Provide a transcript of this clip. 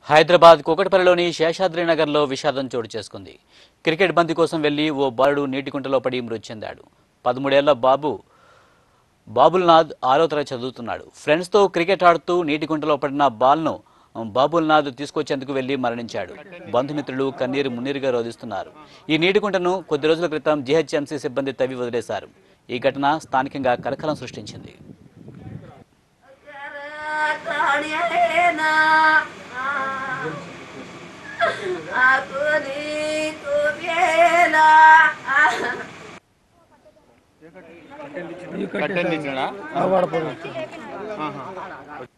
హైదరాబాద్ కూకట్పల్లిలోని శేషాద్రి నగర్లో విషాదం చోటు చేసుకుంది క్రికెట్ బంతి కోసం వెళ్లి ఓ బాలుడు నీటికుంటలో పడి మృతి చెందాడు పదమూడేళ్ల బాబు బాబుల్నాథ్ ఆరో తరగతి చదువుతున్నాడు ఫ్రెండ్స్తో క్రికెట్ ఆడుతూ నీటికుంటలో పడిన బాల్ను బాబుల్నాథ్ తీసుకొచ్చేందుకు వెళ్లి మరణించాడు బంధుమిత్రులు కన్నీరు మున్నీరుగా రోధిస్తున్నారు ఈ నీటికుంటను కొద్ది రోజుల క్రితం జీహెచ్ఎంసీ సిబ్బంది తవ్వి వదిలేశారు ఈ ఘటన స్థానికంగా కలకలం సృష్టించింది కట్టెలు ఇచ్చినాడా? ఆహా.